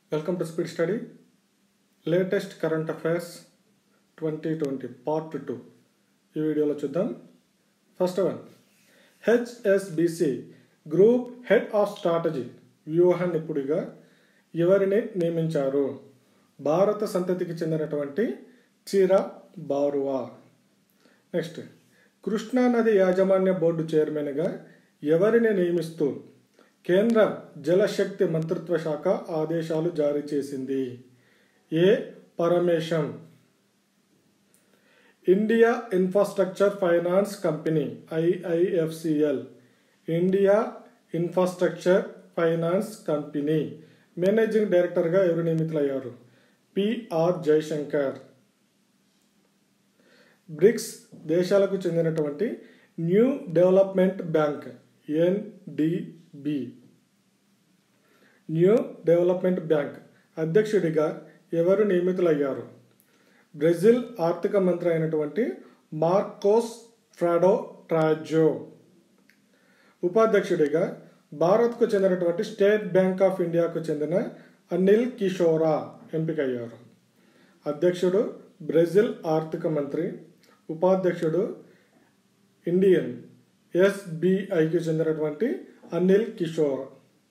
welcome to speed study latest current affairs twenty twenty part two ఈ వీడియోలో చూద్దాం first one HSBC group head of strategy వ్యూహ నిపుడిగా ఎవరిని నియమించారు భారత సంతతికి చెందినటువంటి చిరా బారువా నెక్స్ట్ కృష్ణా నది యాజమాన్య బోర్డు చైర్మన్గా ఎవరిని నియమిస్తూ కేంద్ర జలశక్తి మంత్రిత్వ శాఖ ఆదేశాలు జారీ చేసింది A Paramesham India infrastructure finance company IIFCL India infrastructure finance company managing డైరెక్టర్గా ఎవరు నియమితులయ్యారు పిఆర్ జయశంకర్ బ్రిక్స్ దేశాలకు చెందినటువంటి new development bank NDB new development bank అధ్యక్షుడిగా ఎవరు నియమితులయ్యారు బ్రెజిల్ ఆర్థిక మంత్రి అయినటువంటి మార్కోస్ ఫ్రాడో ట్రాజో ఉపాధ్యక్షుడిగా భారత్కు చెందినటువంటి స్టేట్ బ్యాంక్ ఆఫ్ ఇండియాకు చెందిన అనిల్ కిషోరా ఎంపికయ్యారు అధ్యక్షుడు బ్రెజిల్ ఆర్థిక మంత్రి ఉపాధ్యక్షుడు ఇండియన్ ఎస్బిఐకి చెందినటువంటి అనిల్ కిషోర్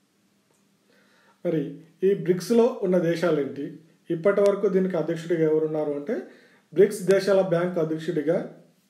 మరి ఈ బ్రిక్స్లో ఉన్న దేశాలేంటి ఇప్పటి వరకు దీనికి అధ్యక్షుడిగా ఎవరున్నారు అంటే బ్రిక్స్ దేశాల బ్యాంక్ అధ్యక్షుడిగా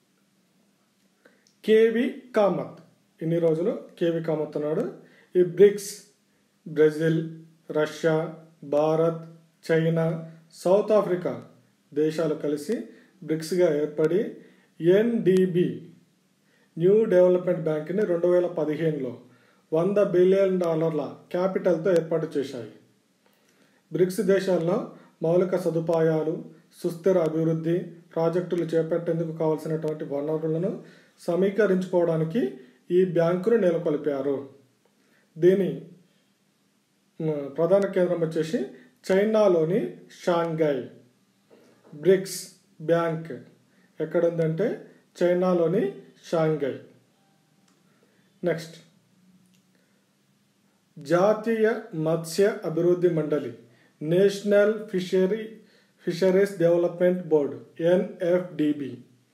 కేవి కామత్ ఇన్ని రోజులు కేవి కామత్ ఉన్నాడు ఈ BRICS Brazil Russia Bharat China South Africa దేశాలు కలిసి బ్రిక్స్గా ఏర్పడి ఎన్డిబి న్యూ డెవలప్మెంట్ బ్యాంక్ని రెండు వేల పదిహేనులో వంద బిలియన్ డాలర్ల క్యాపిటల్తో ఏర్పాటు చేశాయి బ్రిక్స్ దేశాల్లో మౌలిక సదుపాయాలు సుస్థిర అభివృద్ధి ప్రాజెక్టులు చేపట్టేందుకు కావలసినటువంటి వనరులను సమీకరించుకోవడానికి ఈ బ్యాంకును నెలకొల్పారు దీని ప్రధాన కేంద్రం వచ్చేసి చైనాలోని షాంఘై బ్రిక్స్ బ్యాంక్ ఎక్కడుందంటే చైనాలోని షాంఘై నెక్స్ట్ జాతీయ మత్స్య అభివృద్ధి మండలి national fishery fisheries development board NFDB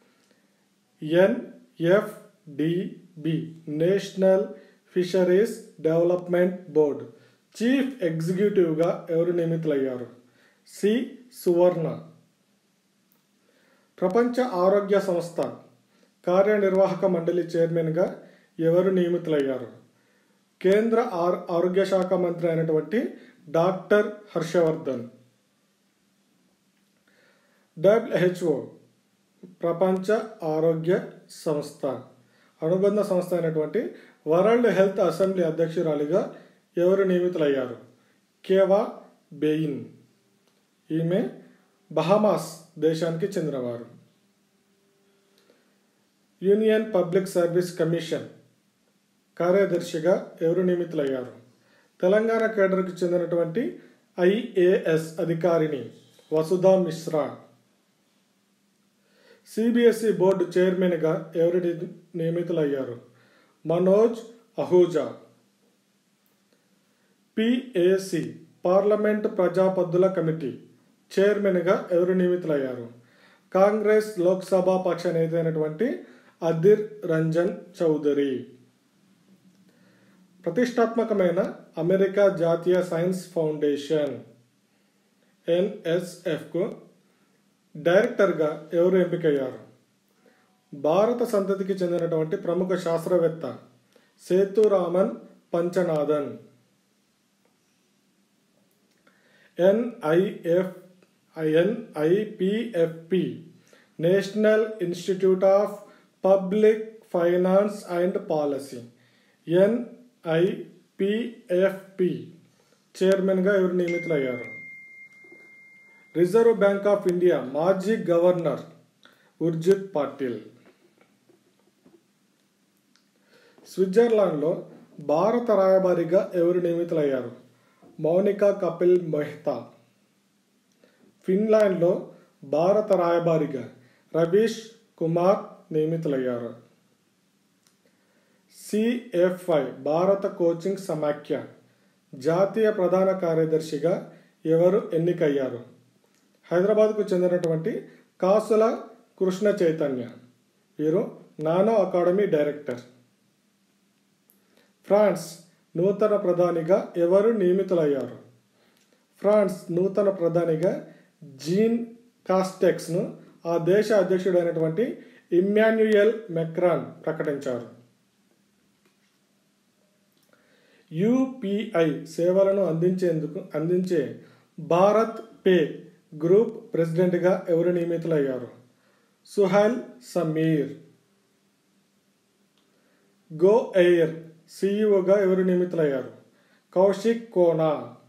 NFDB national fisheries development board chief ఎగ్జిక్యూటివ్గా ఎవరు నియమితులయ్యారు సి సువర్ణ ప్రపంచ ఆరోగ్య సంస్థ కార్యనిర్వాహక మండలి చైర్మన్గా ఎవరు నియమితులయ్యారు కేంద్ర ఆరోగ్య శాఖ మంత్రి అయినటువంటి డాక్టర్ హర్షవర్ధన్ డబ్ల్యూహెచ్ఓ ప్రపంచ ఆరోగ్య సంస్థ అనుబంధ సంస్థ అయినటువంటి వరల్డ్ హెల్త్ అసెంబ్లీ అధ్యక్షురాలిగా ఎవరు నియమితులయ్యారు కేవా బెయిన్ ఈమె బహమాస్ దేశానికి చెందినవారు యూనియన్ పబ్లిక్ సర్వీస్ కమిషన్ కార్యదర్శిగా ఎవరు నియమితులయ్యారు తెలంగాణ కేడర్కు చెందినటువంటి ఐఏఎస్ అధికారిని వసుధా మిశ్రా సిబిఎస్ఈ బోర్డు చైర్మన్గా ఎవరు నియమితులయ్యారు మనోజ్ అహూజా పిఏసి పార్లమెంట్ ప్రజాపద్దుల కమిటీ చైర్మన్గా ఎవరు నియమితులయ్యారు కాంగ్రెస్ లోక్సభ పక్ష నేత అయినటువంటి అదిర్ రంజన్ చౌదరి ప్రతిష్టాత్మకమైన అమెరికా జాతీయ సైన్స్ ఫౌండేషన్ ఎన్ఎస్ఎఫ్కు డైరెక్టర్గా ఎవరు ఎంపికయ్యారు భారత సంతతికి చెందినటువంటి ప్రముఖ శాస్త్రవేత్త Sethuraman Panchanathan NIF NIPFP national institute of public finance and policy NIPFP చైర్మన్గా ఎవరు నియమితులయ్యారు రిజర్వ్ బ్యాంక్ ఆఫ్ ఇండియా మాజీ గవర్నర్ ఉర్జిత్ పాటిల్ స్విట్జర్లాండ్లో భారత రాయబారిగా ఎవరు నియమితులయ్యారు మౌనికా కపిల్ మెహ్తా ఫిన్లాండ్లో భారత రాయబారిగా రవీష్ కుమార్ నియమితులయ్యారు సిఎఫ్ఐ భారత కోచింగ్ సమాఖ్య జాతీయ ప్రధాన కార్యదర్శిగా ఎవరు ఎన్నికయ్యారు హైదరాబాద్కు చెందినటువంటి కాసుల కృష్ణ చైతన్య వీరు నానో అకాడమీ డైరెక్టర్ ఫ్రాన్స్ నూతన ప్రధానిగా ఎవరు నియమితులయ్యారు ఫ్రాన్స్ నూతన ప్రధానిగా జీన్ కాస్టెక్స్ను ఆ దేశ అధ్యక్షుడైనటువంటి ఇమ్మాన్యుయల్ మెక్రాన్ ప్రకటించారు యూపీఐ సేవలను అందించేందుకు అందించే భారత్ పే గ్రూప్ ప్రెసిడెంట్గా ఎవరు నియమితులయ్యారు సుహైల్ సమీర్ గో ఎయిర్ సీఈఓగా ఎవరు నియమితులయ్యారు Kaushik Kona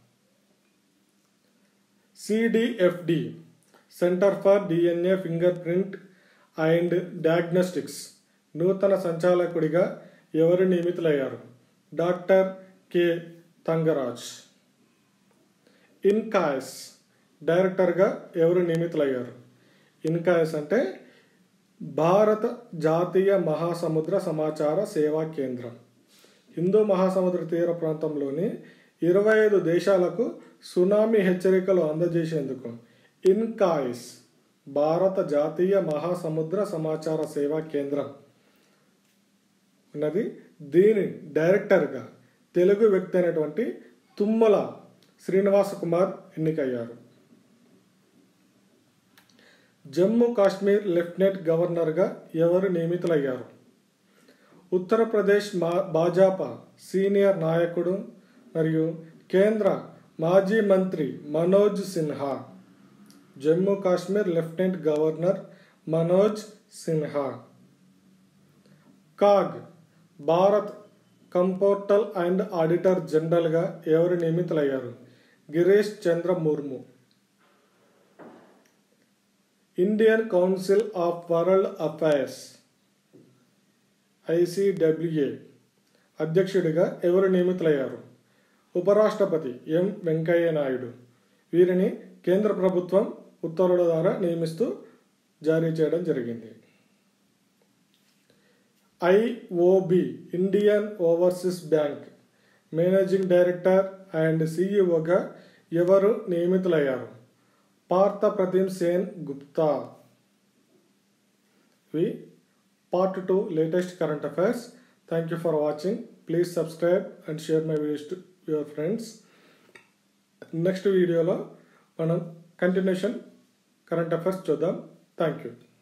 CDFD center for DNA finger print and diagnostics నూతన సంచాలకుడిగా ఎవరు నియమితులయ్యారు డాక్టర్ కె తంగరాజ్ ఇన్కాయస్ డైరెక్టర్గా ఎవరు నియమితులయ్యారు ఇన్కాయస్ అంటే భారత జాతీయ మహాసముద్ర సమాచార సేవా కేంద్రం హిందూ మహాసముద్ర తీర ప్రాంతంలోని ఇరవై ఐదు దేశాలకు సునామీ హెచ్చరికలు అందజేసేందుకు ఇన్కాయిస్ భారత జాతీయ మహాసముద్ర సమాచార సేవా కేంద్రం ఉన్నది దీని డైరెక్టర్గా తెలుగు వ్యక్తి అయినటువంటి తుమ్మల శ్రీనివాస కుమార్ ఎన్నికయ్యారు జమ్మూ కాశ్మీర్ లెఫ్టినెంట్ గవర్నర్గా ఎవరు నియమితులయ్యారు ఉత్తరప్రదేశ్ మా భాజపా సీనియర్ నాయకుడు మరియు కేంద్ర మాజీ మంత్రి Manoj Sinha Jammu Kashmir lieutenant governor Manoj Sinha CAG Bharat comptroller and auditor జనరల్గా ఎవరు నియమితులయ్యారు Girish Chandra Murmu Indian council of world affairs ICWA అధ్యక్షుడిగా ఎవరు నియమితులయ్యారు ఉపరాష్ట్రపతి ఎం వెంకయ్య నాయుడు వీరిని కేంద్ర ప్రభుత్వం ఉత్తర్వుల ద్వారా నియమిస్తూ జారీ చేయడం జరిగింది IOB Indian overseas bank managing director and సిఇఓగా ఎవరు నియమితులయ్యారు పార్థ ప్రతిమ్ సేన్ గుప్తా వి part two latest current affairs thank you for watching please subscribe and share my videos to your friends next వీడియోలో మనం కంటిన్యూషన్ కరెంట్ అఫైర్స్ చూద్దాం థ్యాంక్ యూ